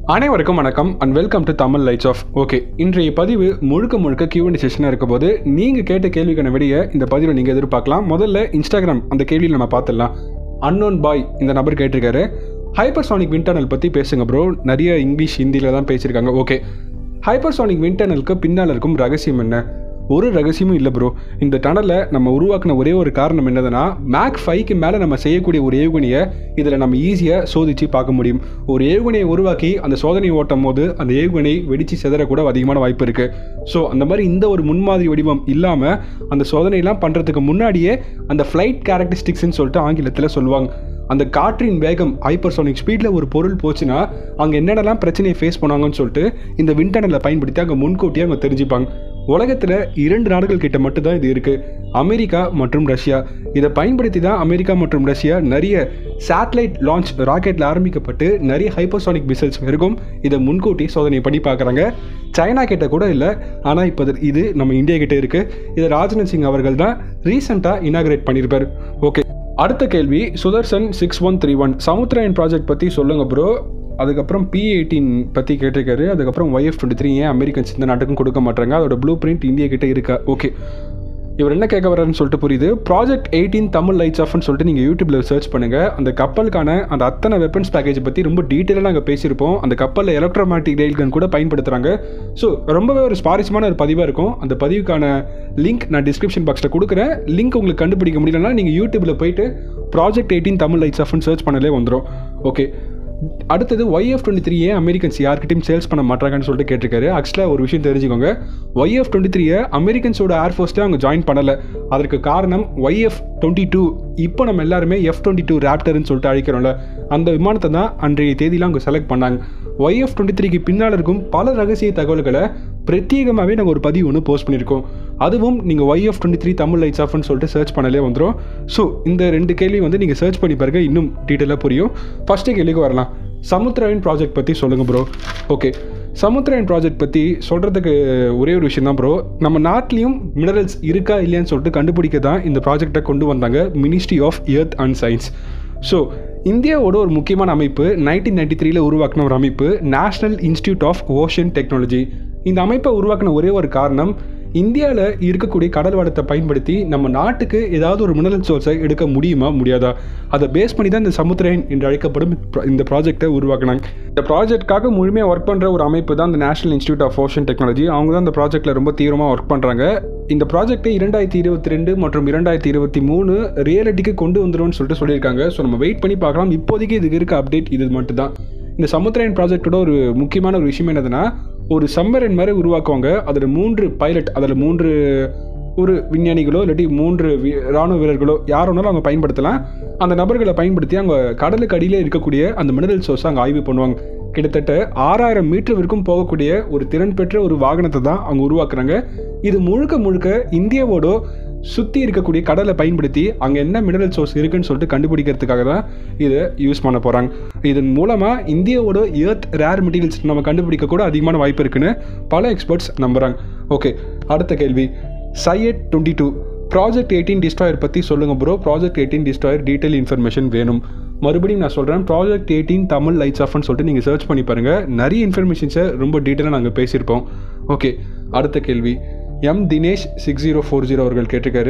அனைவருக்கும் வணக்கம் and welcome to Tamil lights off okay இன்றைய பதிவு முழுக்க முழுக்க கியூஎன் செஷனாக இருக்க போது நீங்கள் கேட்ட கேள்விக்கான விடையை இந்த பதிவில் நீங்கள் எதிர்பார்க்கலாம் முதல்ல இன்ஸ்டாகிராம் அந்த கேள்வியில் நம்ம பார்த்துடலாம் அன்னோன் பாய் இந்த நபர் கேட்டிருக்காரு ஹைப்பர்சானிக் விண்டர்னல் பற்றி பேசுங்க ப்ரோ நிறைய இங்கிலீஷ் ஹிந்தியில் தான் பேசியிருக்காங்க ஓகே ஹைப்பர்சானிக் விண்டர்னலுக்கு பின்னால் இருக்கும் ரகசியம் என்ன ஒரு ரகசியமும் இல்லை ப்ரோ இந்த டனலை நம்ம உருவாக்கின ஒரே ஒரு காரணம் என்னதுன்னா மேக் ஃபைவ்க்கு மேலே நம்ம செய்யக்கூடிய ஒரு ஏவுகணையை இதில் நம்ம ஈஸியாக சோதித்து பார்க்க முடியும் ஒரு ஏவுகணையை உருவாக்கி அந்த சோதனை ஓட்டும் போது அந்த ஏவுகணை வெடித்து செதறக்கூட அதிகமான வாய்ப்பு இருக்குது ஸோ அந்த மாதிரி இந்த ஒரு முன்மாதிரி வடிவம் இல்லாமல் அந்த சோதனையெல்லாம் பண்ணுறதுக்கு முன்னாடியே அந்த ஃப்ளைட் கேரக்டரிஸ்டிக்ஸ்னு சொல்லிட்டு ஆங்கிலத்தில் சொல்லுவாங்க அந்த காற்றின் வேகம் ஹைப்பர்சோனிக் ஸ்பீடில் ஒரு பொருள் போச்சுன்னா அங்கே என்னென்னலாம் பிரச்சனையை ஃபேஸ் பண்ணுவாங்கன்னு சொல்லிட்டு இந்த விண்டனலை பயன்படுத்தி அங்கே முன்கூட்டியே அவங்க தெரிஞ்சுப்பாங்க உலகத்தில் இரண்டு நாடுகள் கிட்ட மட்டும்தான் இது இருக்குது அமெரிக்கா மற்றும் ரஷ்யா இதை பயன்படுத்தி தான் அமெரிக்கா மற்றும் ரஷ்யா நிறைய சேட்டலைட் லான்ச் ராக்கெட்டில் ஆரம்பிக்கப்பட்டு நிறைய ஹைப்பர்சானிக் மிசைல்ஸ் இருக்கும் இதை முன்கூட்டி சோதனை பண்ணி பார்க்குறாங்க சைனா கிட்ட கூட இல்லை ஆனால் இப்போ இது நம்ம இந்தியா கிட்ட இருக்குது இதை ராஜ்நாத் சிங் அவர்கள் தான் ரீசெண்டாக இனாகிரேட் பண்ணியிருப்பார் ஓகே அடுத்த கேள்வி Sudarshan six one three one Samudrayaan project பற்றி சொல்லுங்கள் ப்ரோ அதுக்கப்புறம் பி எயிட்டீன் பற்றி கேட்டிருக்காரு அதுக்கப்புறம் ஒய்எஃப் டுவெண்ட்டி த்ரீ ஏன் அமெரிக்கன்ஸ் இந்த நாட்டுக்கும் கொடுக்க மாட்டாங்க அதோட ப்ளூ பிரிண்ட் இந்தியா கிட்ட இருக்கா ஓகே இவர் என்ன கேட்க வர்றாருன்னு சொல்லிட்டு புரியுது ப்ராஜெக்ட் எயிட்டீன் தமிழ் லைட்ஸ் ஆஃப்னு சொல்லிட்டு நீங்கள் யூடியூப்பில் சர்ச் பண்ணுங்கள் அந்த கப்பலுக்கான அந்த அத்தனை வெப்பன்ஸ் பேக்கேஜ் பற்றி ரொம்ப டீட்டெயிலாக நாங்கள் பேசியிருப்போம் அந்த கப்பலில் எலக்ட்ரோமேட்டிக் ரெயில் கன் கூட பயன்படுத்துகிறாங்க ஸோ ரொம்பவே ஒரு சுவாரஸ்யமான ஒரு பதிவாக இருக்கும் அந்த பதிவுக்கான லிங்க் நான் டிஸ்கிரிப்ஷன் பாக்ஸில் கொடுக்குறேன் லிங்க் உங்களுக்கு கண்டுபிடிக்க முடியலன்னா நீங்கள் யூடியூப்பில் போயிட்டு ப்ராஜெக்ட் எயிட்டீன் தமிழ் லைட்ஸ் ஆஃப்னு சர்ச் பண்ணலே வந்துடும் ஓகே அடுத்தது ஒய்எஃப் டுவெண்ட்டி த்ரீ ஏன் அமெரிக்கன்ஸ் யார்கிட்டையும் சேல்ஸ் பண்ண மாட்டாங்கன்னு சொல்லிட்டு கேட்டிருக்காரு ஆக்சுவலாக ஒரு விஷயம் தெரிஞ்சுக்கோங்க ஒய்எஃப் டுவெண்ட்டி த்ரீயை அமெரிக்கன்ஸோட ஏர்ஃபோர்ஸ்லேயே அவங்க ஜாயின் பண்ணலை அதற்கு காரணம் ஒய்எஃப் டுவெண்ட்டி டூ இப்போ நம்ம எல்லாருமே எஃப் டுவெண்ட்டி டூ ரேப்டர்னு சொல்லிட்டு அழைக்கிறோம்ல அந்த விமானத்தை தான் அன்றைய தேதியில் அவங்க செலக்ட் பண்ணாங்க ஒய்எஃப் டுவெண்ட்டி த்ரீக்கு பின்னால் இருக்கும் பல ரகசிய தகவல்களை பிரத்யேகமாகவே நாங்கள் ஒரு பதிவு ஒன்று போஸ்ட் பண்ணியிருக்கோம் அதுவும் நீங்கள் Y F twenty three Tamil lights ஆஃப்னு சொல்லிட்டு சர்ச் பண்ணலே வந்துடும் ஸோ இந்த ரெண்டு கேள்வி வந்து நீங்கள் சர்ச் பண்ணி பாருங்க இன்னும் டீட்டெயிலாக புரியும் ஃபஸ்ட்டு கேள்விக்கு வரலாம் சமுத்திராயன் ப்ராஜெக்ட் பற்றி சொல்லுங்கள் ப்ரோ ஓகே சமுத்திராயன் ப்ராஜெக்ட் பற்றி சொல்கிறதுக்கு ஒரே ஒரு விஷயம் தான் ப்ரோ நம்ம நாட்டிலையும் மினரல்ஸ் இருக்கா இல்லையான்னு சொல்லிட்டு கண்டுபிடிக்க தான் இந்த ப்ராஜெக்டை கொண்டு வந்தாங்க ministry of earth and science so இந்தியாவோட ஒரு முக்கியமான அமைப்பு நைன்டீன் நைன்டி த்ரீல உருவாக்கின ஒரு அமைப்பு national institute of ocean technology இந்த அமைப்பை உருவாக்கின ஒரே ஒரு காரணம் இந்தியாவில் இருக்கக்கூடிய கடல் வளத்தை பயன்படுத்தி நம்ம நாட்டுக்கு ஏதாவது ஒரு மினரல் சோர்ஸை எடுக்க முடியுமா முடியாதா அதை பேஸ் பண்ணி தான் இந்த சமுத்திரன் என்று அழைக்கப்படும் இந்த ப்ராஜெக்டை உருவாக்கினாங்க இந்த ப்ராஜெக்ட்காக முழுமையாக ஒர்க் பண்ணுற ஒரு அமைப்பு தான் இந்த national institute of ocean technology அவங்க தான் இந்த ப்ராஜெக்ட்டில் ரொம்ப தீவிரமாக ஒர்க் பண்ணுறாங்க இந்த ப்ராஜெக்ட்டை இரண்டாயிரத்தி இருபத்தி ரெண்டு மற்றும் இரண்டாயிரத்தி இருபத்தி மூணு ரியாலிட்டிக்கு கொண்டு வந்துடும்னு சொல்லிட்டு சொல்லியிருக்காங்க ஸோ நம்ம வெயிட் பண்ணி பார்க்கலாம் இப்போதைக்கு இதுக்கு இருக்க அப்டேட் இது மட்டும் தான் இந்த சமுத்திரன் ப்ராஜெக்டோட ஒரு முக்கியமான ஒரு விஷயம் என்னதுன்னா ஒரு சம்மரன் மாதிரி உருவாக்குவாங்க அதில் மூன்று பைலட் அதில் மூன்று ஒரு விஞ்ஞானிகளோ இல்லாட்டி மூன்று வி ராணுவ வீரர்களோ யார் வேணாலும் அவங்க பயன்படுத்தலாம் அந்த நபர்களை பயன்படுத்தி அவங்க கடலுக்கு அடியிலே இருக்கக்கூடிய அந்த மினரல் சோர்ஸை அங்கே ஆய்வு பண்ணுவாங்க கிட்டத்தட்ட ஆறாயிரம் மீட்டர் வரைக்கும் போகக்கூடிய ஒரு திறன் பெற்ற ஒரு வாகனத்தை தான் அவங்க உருவாக்குறாங்க இது முழுக்க முழுக்க இந்தியாவோட சுற்றி இருக்கக்கூடிய கடலை பயன்படுத்தி அங்கே என்ன மினரல் சோர்ஸ் இருக்குன்னு சொல்லிட்டு கண்டுபிடிக்கிறதுக்காக தான் இதை யூஸ் பண்ண போகிறாங்க இதன் மூலமாக இந்தியாவோட எர்த் ரேர் மெட்டீரியல்ஸ் நம்ம கண்டுபிடிக்க கூட அதிகமான வாய்ப்பு இருக்குன்னு பல எக்ஸ்பர்ட்ஸ் நம்புகிறாங்க ஓகே அடுத்த கேள்வி Syed twenty two project eighteen destroyer பற்றி சொல்லுங்கள் bro project eighteen destroyer detail information வேணும் மறுபடியும் நான் சொல்கிறேன் ப்ராஜெக்ட் எயிட்டீன் தமிழ் லைட்ஸ் ஆஃப்னு சொல்லிட்டு நீங்கள் சர்ச் பண்ணி பாருங்கள் நிறைய இன்ஃபர்மேஷன்ஸை ரொம்ப டீட்டெயிலாக நாங்கள் பேசியிருப்போம் ஓகே அடுத்த கேள்வி M Dinesh six zero four zero அவர்கள் கேட்டிருக்காரு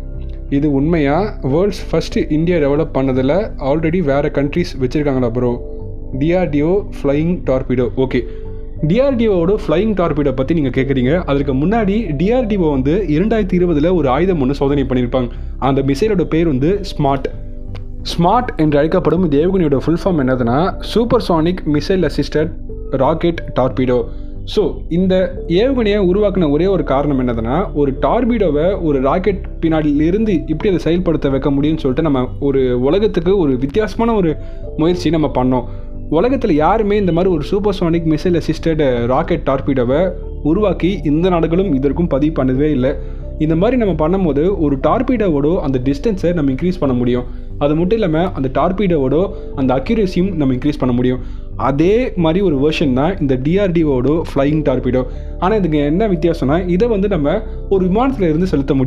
இது உண்மையா வேர்ல்ட்ஸ் ஃபஸ்ட்டு இந்தியா டெவலப் பண்ணதில் ஆல்ரெடி வேறு கண்ட்ரீஸ் வச்சுருக்காங்களா bro DRDO flying torpedo okay டிஆர்டிஓவோட ஃப்ளையிங் டார்பிடோ பற்றி நீங்கள் கேட்குறீங்க அதுக்கு முன்னாடி டிஆர்டிஓ வந்து இரண்டாயிரத்தி இருபதில் ஒரு ஆயுதம் ஒன்று சோதனை பண்ணியிருப்பாங்க அந்த மிசைலோட பேர் வந்து ஸ்மார்ட் ஸ்மார்ட் என்று அழைக்கப்படும் இந்த ஏவுகணையோட ஃபுல் ஃபார்ம் என்னதுன்னா super sonic missile assisted rocket torpedo so இந்த ஏவுகணையை உருவாக்கின ஒரே ஒரு காரணம் என்னதுன்னா ஒரு டார்பிடோவை ஒரு ராக்கெட் பின்னாடியிலிருந்து இப்படி அதை செயல்படுத்த வைக்க முடியும்னு சொல்லிட்டு நம்ம ஒரு உலகத்துக்கு ஒரு வித்தியாசமான ஒரு முயற்சி நம்ம பண்ணோம் உலகத்தில் யாருமே இந்த மாதிரி ஒரு super sonic missile assisted rocket டார்பிடோவை உருவாக்கி இந்த நாடுகளும் இதற்கும் பதிவு பண்ணவே இல்லை இந்த மாதிரி நம்ம பண்ணும்போது ஒரு டார்பீடோவோட அந்த டிஸ்டன்ஸை நம்ம இன்க்ரீஸ் பண்ண முடியும் அது மட்டும் இல்லாமல் அந்த டார்பீடோவோட அந்த அக்யூரேசியும் நம்ம இன்க்ரீஸ் பண்ண முடியும் அதே மாதிரி ஒரு வெர்ஷன் தான் இந்த டிஆர்டிஓட ஃப்ளையிங் டார்பீடோ ஆனால் இதுக்கு என்ன வித்தியாசம்னா இதை வந்து நம்ம ஒரு விமானத்தில் இருந்து செலுத்த முடியும்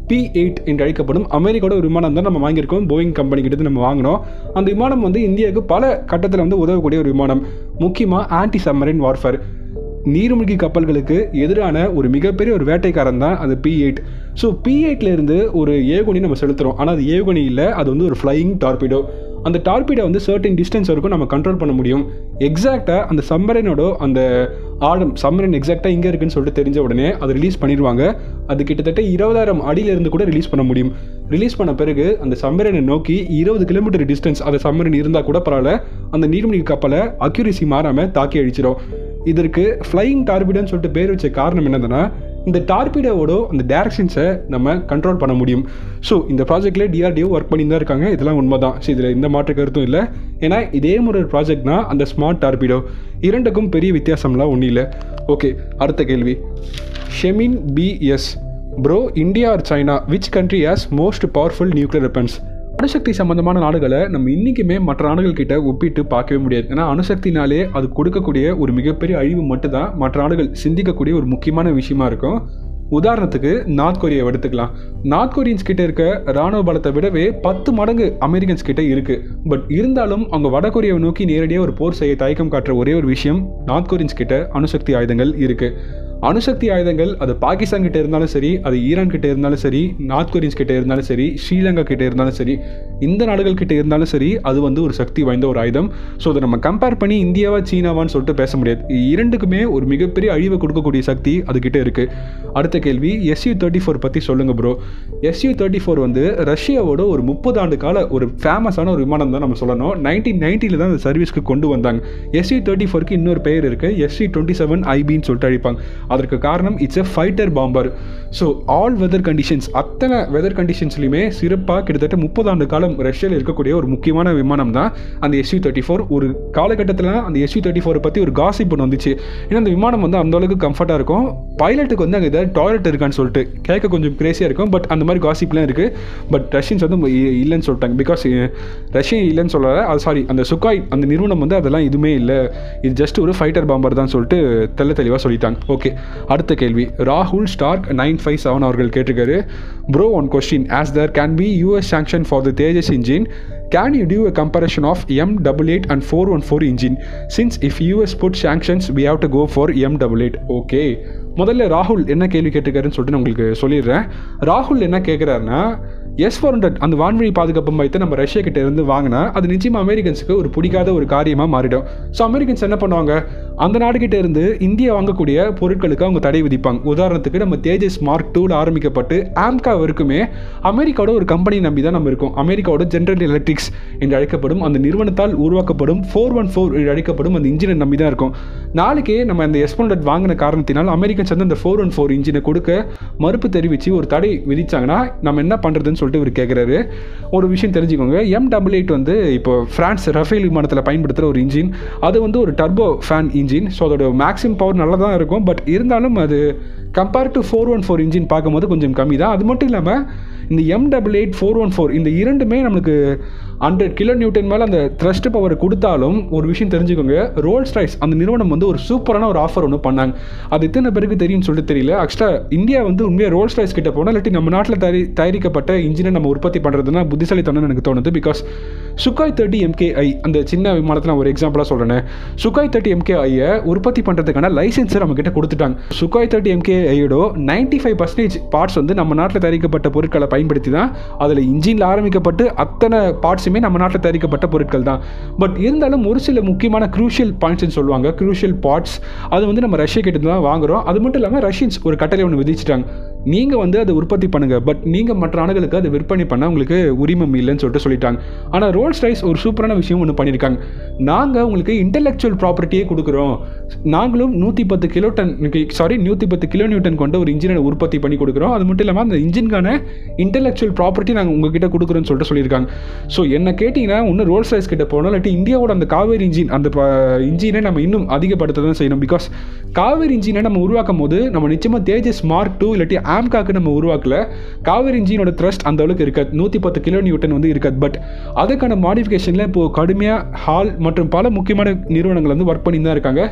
பி எயிட் என்று அழைக்கப்படும் அமெரிக்காவோட ஒரு விமானம் தான் நம்ம வாங்கியிருக்கோம் போயிங் கம்பெனி கிட்ட நம்ம வாங்கினோம் அந்த விமானம் வந்து இந்தியாவுக்கு பல கட்டத்தில் வந்து உதவக்கூடிய ஒரு விமானம் முக்கியமாக ஆன்டி சம்மரின் வார்ஃபேர் நீர்மூழ்கி கப்பல்களுக்கு எதிரான ஒரு மிகப்பெரிய ஒரு வேட்டைக்காரன் தான் அது பி எயிட் ஸோ பி இருந்து ஒரு ஏவுகணி நம்ம செலுத்துகிறோம் ஆனால் அது ஏவுகணி இல்லை அது வந்து ஒரு ஃப்ளையிங் டார்பிடோ அந்த டார்பிடோ வந்து சர்டன் டிஸ்டன்ஸ் வரைக்கும் நம்ம கண்ட்ரோல் பண்ண முடியும் எக்ஸாக்டாக அந்த சம்மரனோட அந்த ஆழம் சம்மரன் எக்ஸாக்டாக இங்கே இருக்குன்னு சொல்லிட்டு தெரிஞ்ச உடனே அது ரிலீஸ் பண்ணிடுவாங்க அது கிட்டத்தட்ட இருபதாயிரம் அடியிலிருந்து கூட ரிலீஸ் பண்ண முடியும் ரிலீஸ் பண்ண பிறகு அந்த சம்மரனை நோக்கி இருபது கிலோமீட்டர் டிஸ்டன்ஸ் அந்த சம்மரன் இருந்தால் கூட பரவாயில்ல அந்த நீர்மூழ்கி கப்பலை அக்யூரேசி மாறாமல் தாக்கி அழிச்சிடும் இதற்கு ஃப்ளையிங் டார்பிடோன்னு சொல்லிட்டு பேர் வச்ச காரணம் என்னதுன்னா இந்த டார்பிடோவோட அந்த டேரக்ஷன்ஸை நம்ம கண்ட்ரோல் பண்ண முடியும் ஸோ இந்த ப்ராஜெக்டில் டிஆர்டிஓ ஒர்க் பண்ணி தான் இருக்காங்க இதெல்லாம் உண்மை தான் ஸோ இதில் எந்த மாற்று கருத்தும் இல்லை ஏன்னா இதே ஒரு ப்ராஜெக்ட் தான் அந்த ஸ்மார்ட் டார்பிடோ இரண்டுக்கும் பெரிய வித்தியாசம்லாம் ஒன்றும் இல்லை ஓகே அடுத்த கேள்வி Shemin PS bro India or China which country has most powerful nuclear weapons அணுசக்தி சம்பந்தமான நாடுகளை நம்ம இன்றைக்குமே மற்ற நாடுகள் கிட்ட ஒப்பிட்டு பார்க்கவே முடியாது ஏன்னா அணுசக்தினாலே அது கொடுக்கக்கூடிய ஒரு மிகப்பெரிய அழிவு மட்டும்தான் மற்ற நாடுகள் சிந்திக்கக்கூடிய ஒரு முக்கியமான விஷயமா இருக்கும் உதாரணத்துக்கு நார்த் கொரியாவை எடுத்துக்கலாம் நார்த் கொரியன்ஸ் கிட்ட இருக்க ராணுவ பலத்தை விடவே பத்து மடங்கு அமெரிக்கன்ஸ் கிட்ட இருக்கு பட் இருந்தாலும் அவங்க வட கொரியாவை நோக்கி நேரடியாக ஒரு போர் செய்ய தயக்கம் காட்டுற ஒரே ஒரு விஷயம் நார்த் கொரியன்ஸ் கிட்ட அணுசக்தி ஆயுதங்கள் இருக்கு அணுசக்தி ஆயுதங்கள் அது பாகிஸ்தான் கிட்ட இருந்தாலும் சரி அது ஈரான் கிட்ட இருந்தாலும் சரி நார்த் கொரியன்ஸ் கிட்ட இருந்தாலும் சரி ஸ்ரீலங்கா கிட்ட இருந்தாலும் சரி இந்த நாடுகள் கிட்ட இருந்தாலும் சரி அது வந்து ஒரு சக்தி வாய்ந்த ஒரு ஆயுதம் ஸோ அதை நம்ம கம்பேர் பண்ணி இந்தியாவா சீனாவான்னு சொல்லிட்டு பேச முடியாது இரண்டுக்குமே ஒரு மிகப்பெரிய அழிவை கொடுக்கக்கூடிய சக்தி அதுகிட்ட இருக்கு அடுத்த கேள்வி எஸ்யூ தேர்ட்டி ஃபோர் பற்றி சொல்லுங்க ப்ரோ எஸ்யூ தேர்ட்டி ஃபோர் வந்து ரஷ்யாவோட ஒரு முப்பது ஆண்டு கால ஒரு ஃபேமஸான ஒரு விமானம் தான் நம்ம சொல்லணும் நைன்டீன் நைன்ட்டியில் தான் அந்த சர்வீஸ்க்கு கொண்டு வந்தாங்க எஸ்யூ தேர்ட்டி ஃபோருக்கு இன்னொரு பெயர் இருக்கு எஸ்யூ டுவெண்ட்டி செவன் ஐபின்னு சொல்லிட்டு அழிப்பாங்க அதற்கு காரணம் it's a fighter bomber so all weather conditions அத்தனை வெதர் கண்டிஷன்ஸ்லையுமே சிறப்பாக கிட்டத்தட்ட முப்பது ஆண்டு காலம் ரஷ்யாவில் இருக்கக்கூடிய ஒரு முக்கியமான விமானம் தான் அந்த எஸ்யூ தேர்ட்டி ஃபோர் ஒரு காலகட்டத்தில் அந்த எஸ்யூ தேர்ட்டி ஃபோரை பற்றி ஒரு காசிப் ஒன்று வந்துச்சு ஏன்னா அந்த விமானம் வந்து அந்த அளவுக்கு கம்ஃபர்ட்டாக இருக்கும் பைலட்டுக்கு வந்து அங்கே ஏதாவது டாய்லெட் இருக்கான்னு சொல்லிட்டு கேட்க கொஞ்சம் கிரேசியாக இருக்கும் பட் அந்த மாதிரி காசிப்லாம் இருக்குது பட் ரஷ்யன்ஸ் வந்து இ- இல்லைன்னு சொல்லிட்டாங்க பிகாஸ் ரஷ்யன் இல்லைன்னு சொல்லல அது சாரி அந்த சுக்காய் அந்த நிறுவனம் வந்து அதெல்லாம் எதுவுமே இல்லை இது ஜஸ்ட் ஒரு ஃபைட்டர் பாம்பர் தான் சொல்லிட்டு தெள்ள தெளிவாக சொல்லிட்டாங்க ஓகே அடுத்த கேள்வி ராகுல் ஸ்டார்க் நைன் ஃபைவ் செவன் அவர்கள் கேட்டிருக்காரு bro one question as there can be US sanction for the Tejas engine can you do a comparison of M88 and 414 engine since if US put sanctions we have to go for M88 okay முதல்ல ராகுல் என்ன கேள்வி கேட்டிருக்காருன்னு சொல்லிட்டு நான் உங்களுக்கு சொல்லிடுறேன் ராகுல் என்ன கேட்குறாருன்னா எஸ் ஃபோர் ஹண்ட்ரட் அந்த வான்வழி பாதுகாப்பு மையத்தை நம்ம ரஷ்யா கிட்ட இருந்து வாங்கினா அது நிச்சயமாக அமெரிக்கன்ஸுக்கு ஒரு பிடிக்காத ஒரு காரியமாக மாறிடும் ஸோ அமெரிக்கன்ஸ் என்ன பண்ணுவாங்க அந்த நாடு கிட்ட இருந்து இந்தியா வாங்கக்கூடிய பொருட்களுக்கு அவங்க தடை விதிப்பாங்க உதாரணத்துக்கு நம்ம தேஜஸ் மார்க் டூவில் ஆரம்பிக்கப்பட்டு ஆம்கா வரைக்குமே அமெரிக்காவோட ஒரு கம்பெனி நம்பி தான் நம்ம இருக்கோம் அமெரிக்காவோட ஜென்ரல் எலக்ட்ரிக்ஸ் என்று அழைக்கப்படும் அந்த நிறுவனத்தால் உருவாக்கப்படும் ஃபோர் ஒன் ஃபோர் என்று அழைக்கப்படும் அந்த இன்ஜினை நம்பி தான் இருக்கும் நாளைக்கே நம்ம அந்த எஸ் ஹண்ட்ரட் வாங்கின காரணத்தினால் அமெரிக்கன்ஸ் வந்து அந்த ஃபோர் ஒன் ஃபோர் இன்ஜினை கொடுக்க மறுப்பு தெரிவித்து ஒரு தடை விதிச்சாங்கன்னா நம்ம என்ன பண்ணுறதுன்னு சொல்லிட்டு இவர் கேட்குறாரு ஒரு விஷயம் தெரிஞ்சுக்கோங்க எம் டபுள் எயிட் வந்து இப்போ ஃப்ரான்ஸ் ரஃபேல் விமானத்தில் பயன்படுத்துகிற ஒரு இன்ஜின் அது வந்து ஒரு டர்போ ஃபேன் இன்ஜின் ஸோ அதோட மேக்ஸிமம் பவர் நல்லா தான் இருக்கும் பட் இருந்தாலும் அது compare to four one four engine பார்க்கும்போது கொஞ்சம் கம்மி தான் அது மட்டும் இல்லாமல் இந்த M double eight four one four இந்த இரண்டுமே நம்மளுக்கு ஹண்ட்ரட் கிலோ நியூட்டன் மேலே அந்த த்ரஸ்ட் பவர் கொடுத்தாலும் ஒரு விஷயம் தெரிஞ்சுக்கோங்க ரோல்ஸ் ரைஸ் அந்த நிறுவனம் வந்து ஒரு சூப்பரான ஒரு ஆஃபர் ஒன்று பண்ணாங்க அது எத்தனை பேருக்கு தெரியும்னு சொல்லிட்டு தெரியல ஆக்சுவலாக இந்தியா வந்து உண்மையாக ரோல்ஸ் ரைஸ் கிட்ட போனால் இல்லாட்டி நம்ம நாட்டில் தயாரி தயாரிக்கப்பட்ட இன்ஜினை நம்ம உற்பத்தி பண்ணுறதுனா புத்திசாலித்தனம் எனக்கு தோணுது பிகாஸ் சுக்காய் தேர்ட்டி எம்கேஐ அந்த சின்ன விமானத்தை நான் ஒரு எக்ஸாம்பிளாக சொல்கிறேன் சுக்காய் தேர்ட்டி எம்கேஐயை உற்பத்தி பண்ணுறதுக்கான லைசன்ஸை நம்ம கிட்ட கொடுத்துட்டாங்க சுக்காய் தேர்ட்டி எம்கேஐயோட நைன்டி ஃபைவ் பர்சன்டேஜ் பார்ட்ஸ் வந்து நம்ம நாட்டில் தயாரிக்கப்பட்ட பொருட்களை பயன்படுத்தி தான் அதில் இன்ஜினில் ஆரம்பிக்கப்பட்டு அத்தனை பார்ட்ஸுமே நம்ம நாட்டில் தயாரிக்கப்பட்ட பொருட்கள் தான் பட் இருந்தாலும் ஒரு சில முக்கியமான க்ரூஷியல் பாயிண்ட்ஸ்னு சொல்லுவாங்க க்ரூஷியல் பார்ட்ஸ் அது வந்து நம்ம ரஷ்யா கிட்ட தான் வாங்குறோம் அது மட்டும் இல்லாமல் ரஷ்யன்ஸ் ஒரு கட்டளை ஒன்று விதிச்சிட்டாங்க நீங்கள் வந்து அதை உற்பத்தி பண்ணுங்கள் பட் நீங்கள் மற்ற நாடுகளுக்கு அதை விற்பனை பண்ண உங்களுக்கு உரிமம் இல்லைன்னு சொல்லிட்டு சொல்லிட்டாங்க ஆனால் ரோல்ஸ் ரைஸ் ஒரு சூப்பரான விஷயம் ஒன்று பண்ணியிருக்காங்க நாங்கள் உங்களுக்கு இன்டெலெக்சுவல் ப்ராப்பர்ட்டியே கொடுக்குறோம் நாங்களும் நூற்றி பத்து கிலோ டன் சாரி நூற்றி பத்து கிலோ நியூட்டன் கொண்ட ஒரு இன்ஜினை உற்பத்தி பண்ணி கொடுக்குறோம் அது மட்டும் இல்லாமல் அந்த இன்ஜின்கான இன்டெலெக்சுவல் ப்ராப்பர்ட்டி நாங்கள் உங்ககிட்ட கொடுக்குறோன்னு சொல்லிட்டு சொல்லியிருக்காங்க ஸோ என்ன கேட்டிங்கன்னா இன்னும் ரோல்ஸ் ரைஸ் கிட்ட போனோம் இல்லாட்டி இந்தியாவோட அந்த காவேரி இன்ஜின் அந்த இன்ஜினை நம்ம இன்னும் அதிகப்படுத்த தான் செய்யணும் பிகாஸ் காவேரி இன்ஜினை நம்ம உருவாக்கும் போது நம்ம நிச்சயமாக தேஜஸ் மார்க் டூ இல்லாட்டி ஆம்காக்கு நம்ம உருவாக்கல காவேரி இன்ஜினோட த்ரஸ்ட் அந்த அளவுக்கு இருக்காது நூற்றி பத்து கிலோ நியூட்டன் வந்து இருக்காது பட் அதுக்கான மாடிஃபிகேஷனில் இப்போ கடுமையாக ஹால் மற்றும் பல முக்கியமான நிறுவனங்கள் வந்து ஒர்க் பண்ணி தான் இருக்காங்க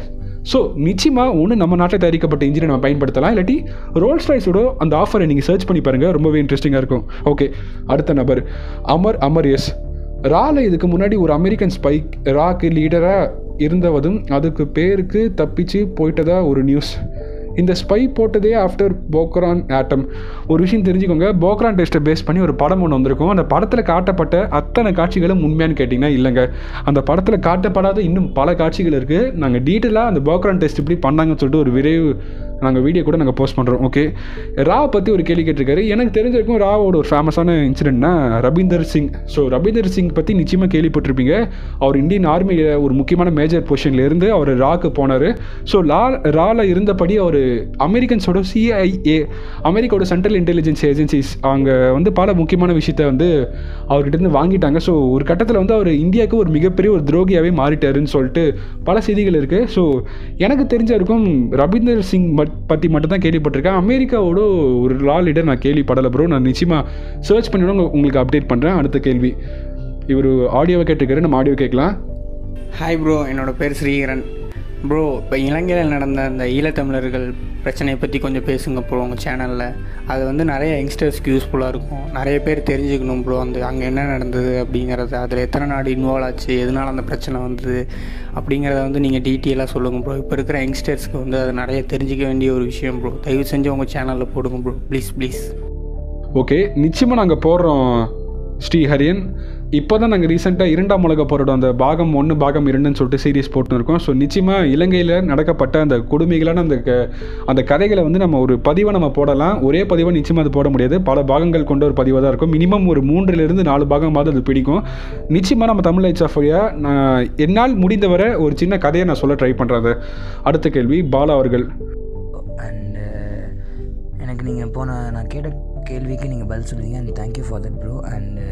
ஸோ நிச்சயமாக ஒன்று நம்ம நாட்டில் தயாரிக்கப்பட்ட இன்ஜினை நம்ம பயன்படுத்தலாம் இல்லாட்டி ரோல்ஸ் ராய்ஸோட அந்த ஆஃபரை நீங்கள் சர்ச் பண்ணி பாருங்கள் ரொம்பவே இன்ட்ரெஸ்டிங்காக இருக்கும் ஓகே அடுத்த நபர் அமர் அமர் எஸ் ரால இதுக்கு முன்னாடி ஒரு அமெரிக்கன் ஸ்பைக் ராக்கு லீடராக இருந்தவதும் அதுக்கு பேருக்கு தப்பிச்சு போயிட்டதா ஒரு நியூஸ் இந்த ஸ்பை போட்டதே ஆஃப்டர் போக்ரான் ஆட்டம் ஒரு விஷயம் தெரிஞ்சுக்கோங்க போக்ரான் டெஸ்ட்டை பேஸ் பண்ணி ஒரு படம் ஒன்று வந்திருக்கும் அந்த படத்தில் காட்டப்பட்ட அத்தனை காட்சிகளும் உண்மையான்னு கேட்டிங்கன்னா இல்லைங்க அந்த படத்தில் காட்டப்படாத இன்னும் பல காட்சிகள் இருக்குது நாங்கள் டீட்டெயிலாக அந்த போக்ரான் டெஸ்ட் இப்படி பண்ணாங்கன்னு சொல்லிட்டு ஒரு விரைவு நாங்கள் வீடியோ கூட நாங்கள் போஸ்ட் பண்ணுறோம் ஓகே ரா பற்றி ஒரு கேள்வி கேட்டிருக்காரு எனக்கு தெரிஞ்ச வரைக்கும் ராவோட ஒரு ஃபேமஸான இன்சிடென்ட்னா ரபீந்தர் சிங் ஸோ ரபீந்தர் சிங் பற்றி நிச்சயமாக கேள்விப்பட்டிருப்பீங்க அவர் இந்தியன் ஆர்மியில் ஒரு முக்கியமான மேஜர் பொசிஷனில் இருந்து அவர் ராக்கு போனார் ஸோ லா ரால இருந்தபடி அவர் அமெரிக்கன்ஸோட சிஐஏ அமெரிக்காவோட சென்ட்ரல் இன்டெலிஜென்ஸ் ஏஜென்சிஸ் அங்கே வந்து பல முக்கியமான விஷயத்த வந்து அவர்கிட்ட இருந்து வாங்கிட்டாங்க ஸோ ஒரு கட்டத்தில் வந்து அவர் இந்தியாவுக்கு ஒரு மிகப்பெரிய ஒரு துரோகியாகவே மாறிட்டாருன்னு சொல்லிட்டு பல செய்திகள் இருக்குது ஸோ எனக்கு தெரிஞ்ச வரைக்கும் ரபீந்தர் சிங் மட் பற்றி மட்டும் தான் கேள்விப்பட்டிருக்கேன் அமெரிக்காவோட ஒரு லா லீடர் நான் கேள்விப்படலை ப்ரோ நான் நிச்சயமாக சர்ச் பண்ணி உங்களுக்கு அப்டேட் பண்ணுறேன் அடுத்த கேள்வி இவர் ஆடியோவை கேட்டிருக்காரு நம்ம ஆடியோ கேட்கலாம் ஹாய் ப்ரோ என்னோட பேர் ஸ்ரீகரன் ப்ரோ இப்போ இலங்கையில் நடந்த அந்த ஈழத்தமிழர்கள் பிரச்சனையை பற்றி கொஞ்சம் பேசுங்க ப்ரோ உங்கள் சேனலில் அது வந்து நிறைய யங்ஸ்டர்ஸ்க்கு யூஸ்ஃபுல்லாக இருக்கும் நிறைய பேர் தெரிஞ்சுக்கணும் ப்ரோ அந்த அங்கே என்ன நடந்தது அப்படிங்கிறத அதில் எத்தனை நாடு இன்வால்வ் ஆச்சு எதனால் அந்த பிரச்சனை வந்தது அப்படிங்கிறத வந்து நீங்கள் டீட்டெயிலாக சொல்லுங்கள் ப்ரோ இப்போ இருக்கிற யங்ஸ்டர்ஸ்க்கு வந்து அது நிறைய தெரிஞ்சிக்க வேண்டிய ஒரு விஷயம் ப்ரோ தயவு செஞ்சு உங்கள் சேனலில் போடுங்க ப்ரோ ப்ளீஸ் ப்ளீஸ் ஓகே நிச்சயமாக நாங்கள் போடுறோம் ஸ்ரீஹரியன் இப்போ தான் நாங்கள் ரீசெண்டாக இரண்டாம் உலக போரோட அந்த பாகம் ஒன்று பாகம் இரண்டுன்னு சொல்லிட்டு சீரியஸ் போட்டுன்னு இருக்கோம் ஸோ நிச்சயமாக இலங்கையில் நடக்கப்பட்ட அந்த கொடுமைகளான அந்த க அந்த கதைகளை வந்து நம்ம ஒரு பதிவை நம்ம போடலாம் ஒரே பதிவை நிச்சயமாக அது போட முடியாது பல பாகங்கள் கொண்ட ஒரு பதிவாக தான் இருக்கும் மினிமம் ஒரு மூன்றிலிருந்து நாலு பாகமாவது அது பிடிக்கும் நிச்சயமாக நம்ம தமிழ் லைட்ஸ் ஆஃப் நான் என்னால் முடிந்தவரை ஒரு சின்ன கதையை நான் சொல்ல ட்ரை பண்ணுறது அடுத்த கேள்வி பாலா அவர்கள் அண்டு எனக்கு நீங்கள் போன நான் கேட்ட கேள்விக்கு நீங்கள் பதில் சொல்லுவீங்க and thank you for that bro and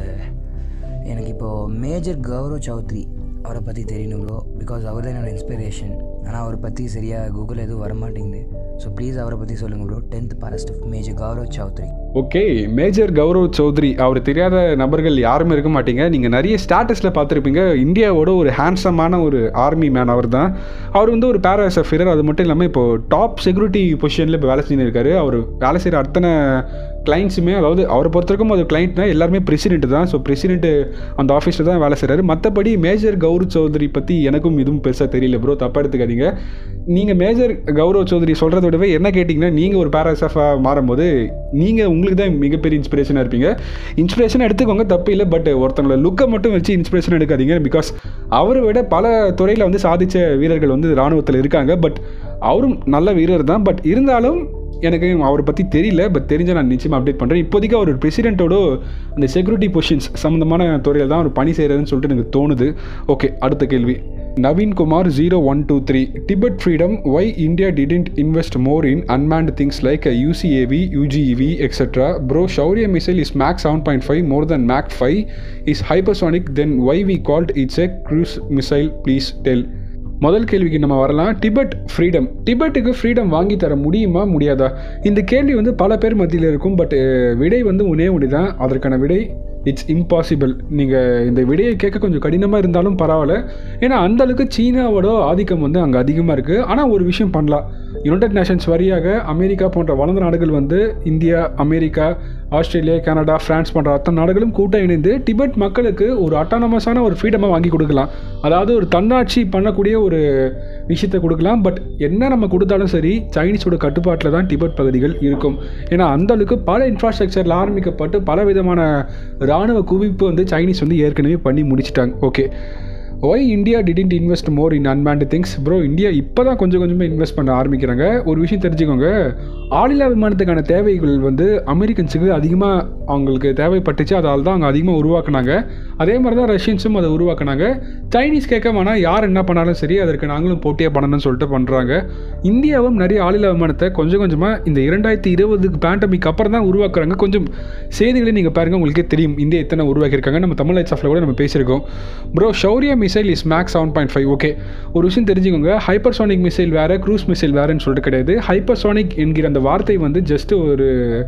எனக்கு இப்போது மேஜர் கௌரவ் சௌத்ரி அவரை பற்றி தெரியணும் ப்ரோ பிகாஸ் அவர் தான் என்னோடய இன்ஸ்பிரேஷன் ஆனால் அவரை பற்றி சரியாக கூகுள் எதுவும் வரமாட்டேங்குது ஸோ ப்ளீஸ் அவரை பற்றி சொல்லுங்கள் ப்ரோ டென்த் பாரஸ்ட் major Gaurav Chaudhary okay major Gaurav Chaudhary அவர் தெரியாத நபர்கள் யாருமே இருக்க மாட்டீங்க நீங்கள் நிறைய ஸ்டாட்டஸில் பார்த்துருப்பீங்க இந்தியாவோட ஒரு ஹேண்ட்ஸமான ஒரு ஆர்மி மேன் அவர் தான் அவர் வந்து ஒரு பேரா சஃபீரர் அது மட்டும் இல்லாமல் இப்போ டாப் செக்யூரிட்டி பொசிஷனில் இப்போ வேலை செஞ்சுன்னு இருக்காரு அவர் வேலை செய்கிற அத்தனை கிளைண்ட்ஸுமே அதாவது அவரை பொறுத்த வரைக்கும் அது கிளைண்ட்னா எல்லாருமே பிரசிடென்ட் தான் ஸோ பிரசிடென்ட் அந்த ஆஃபீஸில் தான் வேலை செய்கிறாரு மற்றபடி மேஜர் கௌரவ் சௌத்ரி பற்றி எனக்கும் இதுவும் பெருசாக தெரியல ப்ரோ தப்பாக எடுத்துக்காதீங்க நீங்கள் மேஜர் கௌரவ் சௌத்ரி சொல்கிறத விடவே என்ன கேட்டிங்கன்னா நீங்கள் ஒரு பேராசஃபாக மாறும்போது நீங்கள் உங்களுக்கு தான் மிகப்பெரிய இன்ஸ்பிரேஷனாக இருப்பீங்க இன்ஸ்பிரேஷன் எடுத்துக்கோங்க தப்பு இல்லை பட் ஒருத்தவங்கள லுக்கை மட்டும் வச்சு இன்ஸ்பிரேஷன் எடுக்காதீங்க பிகாஸ் அவரை விட பல துறையில் வந்து சாதித்த வீரர்கள் வந்து இராணுவத்தில் இருக்காங்க பட் அவரும் நல்ல வீரர் தான் பட் இருந்தாலும் எனக்கு அவரை பற்றி தெரியல பட் தெரிஞ்ச நான் நிச்சயமாக அப்டேட் பண்ணுறேன் இப்போதைக்கு அவர் பிரசிடென்ட்டோட அந்த செக்யூரிட்டி பொசிஷன்ஸ் சம்மந்தமான துறையில் தான் அவர் பணி செய்கிறதுன்னு சொல்லிட்டு எனக்கு தோணுது ஓகே அடுத்த கேள்வி Naveen Kumar zero one two three Tibet freedom why India didn't invest more in unmanned things like UCAV UGEV etcetera bro Shaurya missile is Mach seven point five more then Mach five is hypersonic then why we called it's a cruise missile please tell முதல் கேள்விக்கு நம்ம வரலாம் Tibet freedom டிபெட்டுக்கு freedom வாங்கி தர முடியுமா முடியாதா இந்த கேள்வி வந்து பல பேர் மத்தியில் இருக்கும் பட் விடை வந்து ஒரே ஒன்று தான் அதற்கான விடை இட்ஸ் இம்பாசிபிள் நீங்கள் இந்த விடையை கேட்க கொஞ்சம் கடினமாக இருந்தாலும் பரவாயில்ல ஏன்னா அந்த அளவுக்கு சீனாவோட ஆதிக்கம் வந்து அங்கே அதிகமாக இருக்குது ஆனால் ஒரு விஷயம் பண்ணலாம் யுனைடெட் நேஷன்ஸ் வழியாக அமெரிக்கா போன்ற வளர்ந்த நாடுகள் வந்து India America Australia Canada France போன்ற அத்தனை நாடுகளும் கூட்டம் இணைந்து டிபெட் மக்களுக்கு ஒரு அட்டானமஸான ஒரு ஃப்ரீடமாக வாங்கி கொடுக்கலாம் அதாவது ஒரு தன்னாட்சி பண்ணக்கூடிய ஒரு விஷயத்தை கொடுக்கலாம் பட் என்ன நம்ம கொடுத்தாலும் சரி சைனீஸோட கட்டுப்பாட்டில் தான் டிபெட் பகுதிகள் இருக்கும் ஏன்னா அந்த அளவுக்கு பல இன்ஃப்ராஸ்ட்ரக்சரில் ஆரம்பிக்கப்பட்டு பல விதமான இராணுவ குவிப்பு வந்து சைனீஸ் வந்து ஏற்கனவே பண்ணி முடிச்சிட்டாங்க okay why India didn't invest more in unmanned things bro India இப்போ தான் கொஞ்சம் கொஞ்சமாக இன்வெஸ்ட் பண்ண ஆரம்பிக்கிறாங்க ஒரு விஷயம் தெரிஞ்சுக்கோங்க ஆளில்லா விமானத்துக்கான தேவைகள் வந்து அமெரிக்கன்ஸுக்கு அதிகமாக அவங்களுக்கு தேவைப்பட்டுச்சு அதால் தான் அவங்க அதிகமாக உருவாக்குனாங்க அதே மாதிரி தான் ரஷ்யன்ஸும் அதை உருவாக்குனாங்க சைனீஸ் கேட்க வேணால் யார் என்ன பண்ணாலும் சரி அதற்கு நாங்களும் போட்டியாக பண்ணணும்னு சொல்லிட்டு பண்ணுறாங்க இந்தியாவும் நிறைய ஆளில்லா விமானத்தை கொஞ்சம் கொஞ்சமாக இந்த இரண்டாயிரத்தி இருபதுக்கு பேண்டமிக் அப்புறம் தான் உருவாக்குறாங்க கொஞ்சம் செய்திகளை நீங்கள் பாருங்கள் உங்களுக்கே தெரியும் இந்தியா எத்தனை உருவாக்கியிருக்காங்க நம்ம தமிழ் லைட்ஸ் கூட நம்ம பேசியிருக்கோம் bro Shaurya missile is Mach seven point five okay ஒரு விஷயம் தெரிஞ்சுக்கோங்க ஹைப்பர்சானிக் மிசைல் வேறு க்ரூஸ் மிசைல் வேறுன்னு சொல்லிட்டு கிடையாது ஹைப்பர்சானிக் என்கிற அந்த வார்த்தை வந்து ஜஸ்ட் ஒரு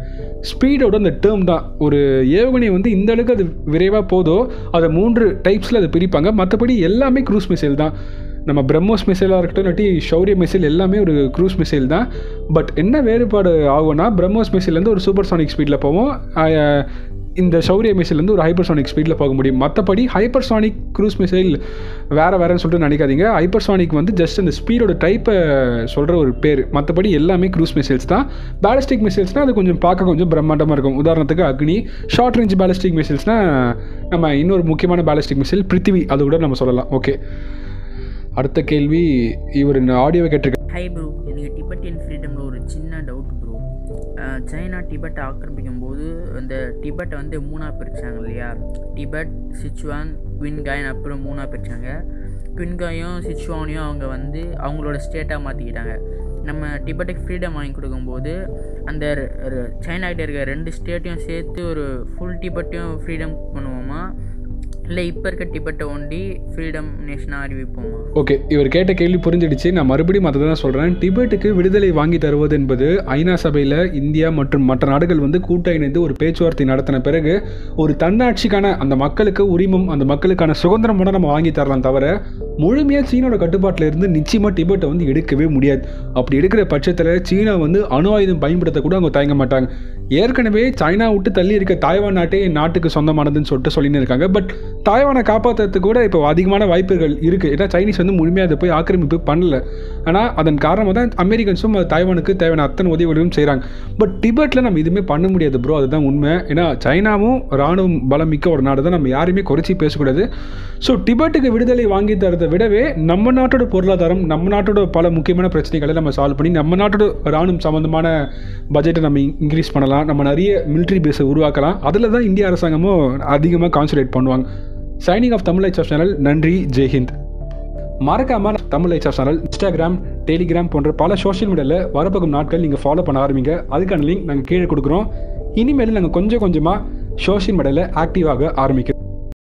ஸ்பீடோட அந்த டேர்ம் தான் ஒரு ஏவுகணை வந்து இந்த அளவுக்கு அது விரைவாக போதோ அதை மூன்று டைப்ஸில் அதை பிரிப்பாங்க மற்றபடி எல்லாமே க்ரூஸ் மிசைல் தான் நம்ம பிரம்மோஸ் மிசைலாக இருக்கட்டும் இல்லாட்டி ஷௌரிய மிசைல் எல்லாமே ஒரு க்ரூஸ் மிசைல் தான் பட் என்ன வேறுபாடு ஆகும்னா பிரம்மோஸ் மிசைல்லேருந்து ஒரு சூப்பர் சானிக் ஸ்பீடில் போவோம் அஹ், இந்த ஷௌரிய மிசைல்லேருந்து ஒரு ஹைப்பர்சானிக் ஸ்பீடில் போக முடியும் மற்றபடி ஹைப்பர்சானிக் க்ரூஸ் மிசைல் வேறு வேறுன்னு சொல்லிட்டு நினைக்காதீங்க ஹைப்பர்சானிக் வந்து ஜஸ்ட் அந்த ஸ்பீடோட டைப்பை சொல்கிற ஒரு பேர் மற்றபடி எல்லாமே க்ரூஸ் மிசைல்ஸ் தான் பேலிஸ்டிக் மிசைல்ஸ்னால் அது கொஞ்சம் பார்க்க கொஞ்சம் பிரம்மாண்டமாக இருக்கும் உதாரணத்துக்கு அக்னி ஷார்ட் ரேஞ்ச் பேலிஸ்டிக் மிசைல்ஸ்னால் நம்ம இன்னொரு முக்கியமான பேலிஸ்டிக் மிசைல் பிருத்திவி அது கூட நம்ம சொல்லலாம் ஓகே அடுத்த கேள்வி இவர் இந்த ஆடியோவை கேட்டிருக்க ஹை ப்ரோ எனக்கு டிபெட்டியன் ஃப்ரீடமில் ஒரு சின்ன டவுட் ப்ரோ சைனா டிபெட்டை ஆக்கிரமிக்கும் போது அந்த டிபெட்டை வந்து மூணாக பிரித்தாங்க இல்லையா டிபெட் சிச்சுவான் குவின்காயின் அப்புறம் மூணாக பிரித்தாங்க குவின்காயும் சிச்சுவானையும் அவங்க வந்து அவங்களோட ஸ்டேட்டாக மாற்றிக்கிட்டாங்க நம்ம டிபெட்டுக்கு ஃப்ரீடம் வாங்கி கொடுக்கும்போது அந்த ர- ர- சைனாக்கிட்ட இருக்க ரெண்டு ஸ்டேட்டையும் சேர்த்து ஒரு ஃபுல் டிபெட்டையும் ஃப்ரீடம் பண்ணுவோமா இல்லை இப்போ இருக்க டிபெட்டை ஒண்டி ஃப்ரீடம் நேஷனாக அறிவிப்போமா ஓகே இவர் கேட்ட கேள்வி புரிஞ்சிடுச்சு நான் மறுபடியும் அதை தான் சொல்கிறேன் டிபெட்டுக்கு விடுதலை வாங்கி தருவது என்பது ஐநா சபையில் இந்தியா மற்றும் மற்ற நாடுகள் வந்து கூட்ட இணைந்து ஒரு பேச்சுவார்த்தை நடத்தின பிறகு ஒரு தன்னாட்சிக்கான அந்த மக்களுக்கு உரிமம் அந்த மக்களுக்கான சுதந்திரம் கூட நம்ம வாங்கி தரலாம் தவிர முழுமையாக சீனோட கட்டுப்பாட்டில் இருந்து நிச்சயமாக டிபெட்டை வந்து எடுக்கவே முடியாது அப்படி எடுக்கிற பட்சத்தில் சீனா வந்து அணு ஆயுதம் பயன்படுத்த கூட அவங்க தயங்க மாட்டாங்க ஏற்கனவே சைனா விட்டு தள்ளி இருக்க தாய்வான் நாட்டே என் நாட்டுக்கு சொந்தமானதுன்னு சொல்லிட்டு சொல்லின்னு இருக்காங்க பட் தாய்வானை காப்பாற்றுறதுக்கு கூட இப்போ அதிகமான வாய்ப்புகள் இருக்குது ஏன்னா சைனீஸ் வந்து முழுமையாக அதை போய் ஆக்கிரமிப்பு பண்ணல ஆனால் அதன் காரணமாக தான் அமெரிக்கன்ஸும் அது தாய்வானுக்கு தேவையான அத்தனை உதவிகளையும் செய்கிறாங்க பட் டிபெட்டில் நம்ம எதுவுமே பண்ண முடியாது ப்ரோ அதுதான் உண்மை ஏன்னா சைனாவும் ராணுவம் பலம் மிக்க ஒரு நாடு தான் நம்ம யாரையுமே குறைச்சி பேசக்கூடாது ஸோ டிபெட்டுக்கு விடுதலை வாங்கி தரதை விடவே நம்ம நாட்டோட பொருளாதாரம் நம்ம நாட்டோட பல முக்கியமான பிரச்சனைகளை நம்ம சால்வ் பண்ணி நம்ம நாட்டோட ராணுவம் சம்மந்தமான பட்ஜெட்டை நம்ம இன்க்ரீஸ் பண்ணலாம் நம்ம நிறைய military பேஸை உருவாக்கலாம் அதில் தான் இந்திய அரசாங்கமும் அதிகமாக கான்சன்ட்ரேட் பண்ணுவாங்க signing off Tamil lights of channel நன்றி ஜெய்ஹிந்த் மறக்காம Tamil lights of channel Instagram Telegram போன்ற பல சோஷியல் மீடியாவில் வரப்போகும் நாட்கள் நீங்கள் ஃபாலோ பண்ண ஆரம்பிங்க அதுக்கான லிங்க் நாங்கள் கீழே கொடுக்குறோம் இனிமேல் நாங்கள் கொஞ்சம் கொஞ்சமாக சோஷியல் மீடியாவில் ஆக்டிவாக ஆரம்பிக்கிறோம்